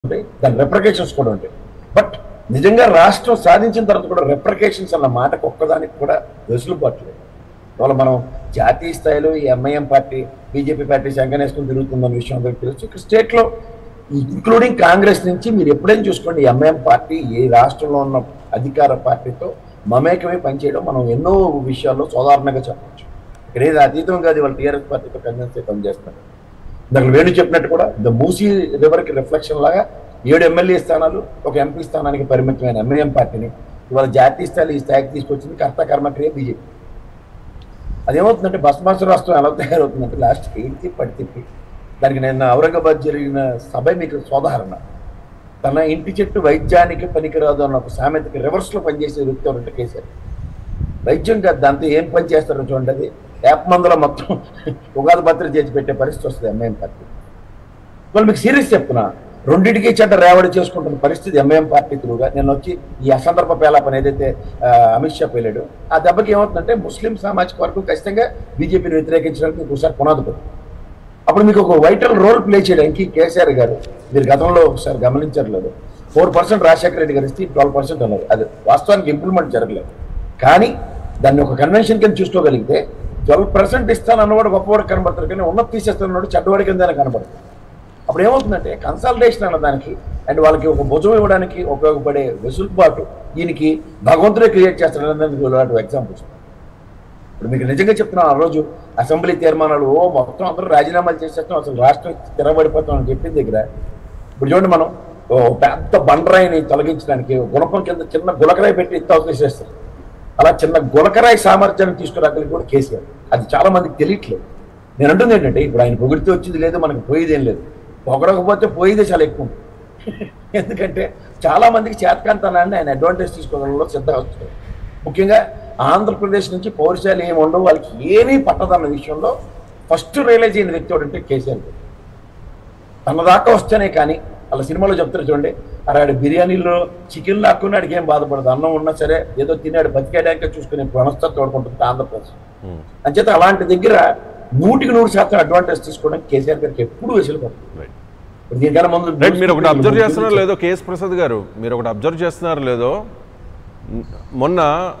ఉంటాయి దాని రెప్రకేషన్స్ కూడా ఉంటాయి బట్ నిజంగా రాష్ట్రం సాధించిన తర్వాత కూడా రెప్రకేషన్స్ అన్న మాటకు ఒక్కదానికి కూడా వెసులుబాటు లేదు ఇవాళ మనం జాతీయ స్థాయిలో ఈ ఎంఐఎం పార్టీ బీజేపీ పార్టీ శంకనేసుకుని తిరుగుతుందన్న విషయం అందరికీ తెలుసు ఇక్కడ స్టేట్లో ఇంక్లూడింగ్ కాంగ్రెస్ నుంచి మీరు ఎప్పుడైనా చూసుకోండి ఎంఐఎం పార్టీ ఏ రాష్ట్రంలో ఉన్న అధికార పార్టీతో మమేకమై పనిచేయడం మనం ఎన్నో విషయాల్లో సాధారణంగా చెప్పవచ్చు ఇక్కడ ఏది అతీతం కాదు వాళ్ళ టీఆర్ఎస్ పార్టీతో కన్విన్స్ అయి పనిచేస్తున్నారు ఇందాక వేణు చెప్పినట్టు కూడా ద మూసీ రివర్కి రిఫ్లెక్షన్ లాగా ఏడు ఎమ్మెల్యే స్థానాలు ఒక ఎంపీ స్థానానికి పరిమితమైన ఎంఐఎం పార్టీని ఇవాళ జాతీయ స్థాయిలో ఈ స్థాయికి తీసుకొచ్చింది కర్త కర్మక్రియ బీజేపీ అదేమవుతుందంటే బస్మాసు రాష్ట్రం ఎలా తయారవుతుందంటే లాస్ట్కి ఏంటి పడి తిప్పి దానికి నేను ఔరంగాబాద్ జరిగిన సభ మీకు సోదాహరణ తన ఇంటి చెట్టు వైద్యానికి పనికిరాదు అన్న ఒక సామెతకి రివర్స్లో పనిచేసే వ్యక్తి ఎవరంటే కేసీఆర్ వైద్యం కాదు దాంతో ఏం పని చేస్తారో చూడండి అది యాప్ మందులో మొత్తం ఉగాది పత్రిక చేసి పెట్టే పరిస్థితి వస్తుంది ఎంఐఎం పార్టీ వాళ్ళు మీకు సీరియస్ చెప్తున్నా రెండింటికి చెడ్డ రేవడి చేసుకుంటున్న పరిస్థితి ఎంఐఎం పార్టీ త్రూగా నేను వచ్చి ఈ అసందర్భ పేలాపని ఏదైతే ఆ, అమిత్ షా పేలాడు ఆ దెబ్బకి ఏమవుతుందంటే ముస్లిం సామాజిక వర్గం ఖచ్చితంగా బీజేపీని వ్యతిరేకించడానికి ఒకసారి పునాది పడుతుంది అప్పుడు మీకు ఒక వైటల్ రోల్ ప్లే చేయడానికి కేసీఆర్ గారు మీరు గతంలో ఒకసారి గమనించట్లేదు ఫోర్ పర్సెంట్ రాజశేఖర రెడ్డి గారు ఇస్తే ట్వెల్వ్ పర్సెంట్ అన్నారు అది వాస్తవానికి ఇంప్లిమెంట్ జరగలేదు కానీ దాన్ని ఒక కన్వెన్షన్ కింద చూసుకోగలిగితే ట్వెల్వ్ పర్సెంట్ ఇస్తాను అన్నవాడు గొప్పవాడు కనబడతారు కానీ ఉన్నది తీసేస్తానన్నాడు చెడ్డవాడి కింద కనబడతారు అప్పుడు ఏమవుతుందంటే కన్సల్టేషన్ అన్న దానికి అండ్ వాళ్ళకి ఒక భుజం ఇవ్వడానికి ఉపయోగపడే వెసులుబాటు దీనికి భగవంతుడే క్రియేట్ చేస్తాడనేందుకు ఇలాంటి ఎగ్జాంపుల్స్ ఇప్పుడు మీకు నిజంగా చెప్తున్నాను ఆ రోజు అసెంబ్లీ తీర్మానాలు ఓ మొత్తం అందరూ రాజీనామాలు చేసేస్తాం అసలు రాష్ట్రం తిరగబడిపోతాం అని చెప్పిన దగ్గర ఇప్పుడు చూడండి మనం ఓ పెద్ద బండరాయిని తొలగించడానికి గుణపం కింద చిన్న గులకరాయి పెట్టి ఎత్తు చేస్తారు అలా చిన్న గులకరాయి సామర్థ్యాన్ని తీసుకురాగలిగి కూడా కేసీఆర్ అది చాలా మందికి తెలియట్లేదు నేను అంటుంది ఏంటంటే ఇప్పుడు ఆయన పొగిడితే వచ్చింది లేదు మనకు పోయేది ఏం లేదు పొగడకపోతే పోయేదే చాలా ఎక్కువ ఉంది. ఎందుకంటే చాలా మందికి చేతకాంతనాన్ని ఆయన అడ్వాంటేజ్ తీసుకోవడంలో సిద్ధంగా వస్తుంది ముఖ్యంగా ఆంధ్రప్రదేశ్ నుంచి పౌరుషాలు ఏమి ఉండవు వాళ్ళకి ఏమీ పట్టదన్న విషయంలో ఫస్ట్ రియలైజ్ అయిన వ్యక్తి ఎవడంటే కేసీఆర్ గారు. తన దాకా వస్తేనే కానీ అలా సినిమాలో చెప్తారు చూడండి అరే ఆడు బిర్యానీలో చికెన్ లాక్కున్నాడికి ఏం బాధపడదు అన్నం ఉన్నా సరే ఏదో తిన్నాడు బతికేయడానికి చూసుకునే మనస్తత్వం తోడుకుంటుంది ఆంధ్రప్రదేశ్ అంచేత అలాంటి దగ్గర నూటికి నూరు శాతం అడ్వాంటేజ్ తీసుకోవడానికి కేసీఆర్ గారికి ఎప్పుడు వెసులుపడుతుంది రైట్ ఇప్పుడు దీనికన్నా ముందు రైట్ మీరు ఒకటి అబ్జర్వ్ చేస్తున్నారో లేదో కేఎస్ ప్రసాద్ గారు మీరు ఒకటి అబ్జర్వ్ చేస్తున్నారో లేదో మ్, మొన్న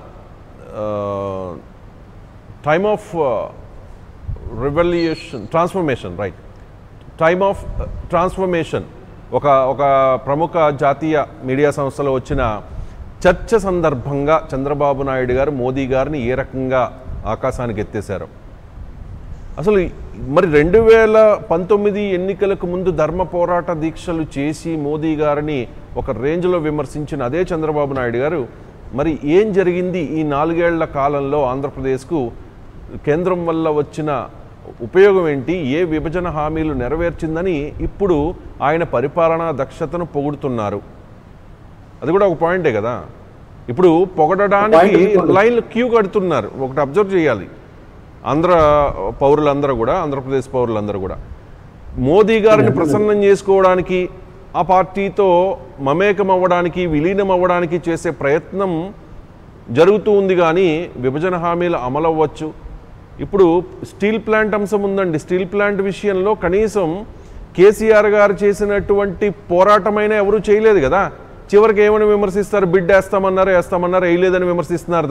time of revolution transformation right time of transformation ఒక ఒక ప్రముఖ జాతీయ మీడియా సంస్థలో వచ్చిన చర్చ సందర్భంగా చంద్రబాబు నాయుడు గారు మోదీ గారిని ఏ రకంగా ఆకాశానికి ఎత్తేశారు అసలు మరి రెండు వేల పంతొమ్మిది ఎన్నికలకు ముందు ధర్మ పోరాట దీక్షలు చేసి మోదీ గారిని ఒక రేంజ్లో విమర్శించిన అదే చంద్రబాబు నాయుడు గారు మరి ఏం జరిగింది ఈ నాలుగేళ్ల కాలంలో ఆంధ్రప్రదేశ్కు కేంద్రం వల్ల వచ్చిన ఉపయోగం ఏంటి ఏ విభజన హామీలు నెరవేర్చిందని ఇప్పుడు ఆయన పరిపాలనా దక్షతను పొగుడుతున్నారు అది కూడా ఒక పాయింటే కదా ఇప్పుడు పొగడడానికి point ఉంది. లైన్లు క్యూ కడుతున్నారు ఒకటి అబ్జర్వ్ చేయాలి ఆంధ్ర పౌరులందరూ కూడా ఆంధ్రప్రదేశ్ పౌరులందరూ కూడా మోదీ గారిని ప్రసన్నం చేసుకోవడానికి ఆ పార్టీతో మమేకం అవ్వడానికి విలీనం అవ్వడానికి చేసే ప్రయత్నం జరుగుతూ ఉంది కానీ విభజన హామీలు అమలవ్వచ్చు ఇప్పుడు స్టీల్ ప్లాంట్ అంశం ఉందండి స్టీల్ ప్లాంట్ విషయంలో కనీసం కేసీఆర్ గారు చేసినటువంటి పోరాటమైనా ఎవరూ చేయలేదు కదా చివరికి ఏమని విమర్శిస్తారు బిడ్ వేస్తామన్నారు వేస్తామన్నారు వేయలేదని విమర్శిస్తున్నారు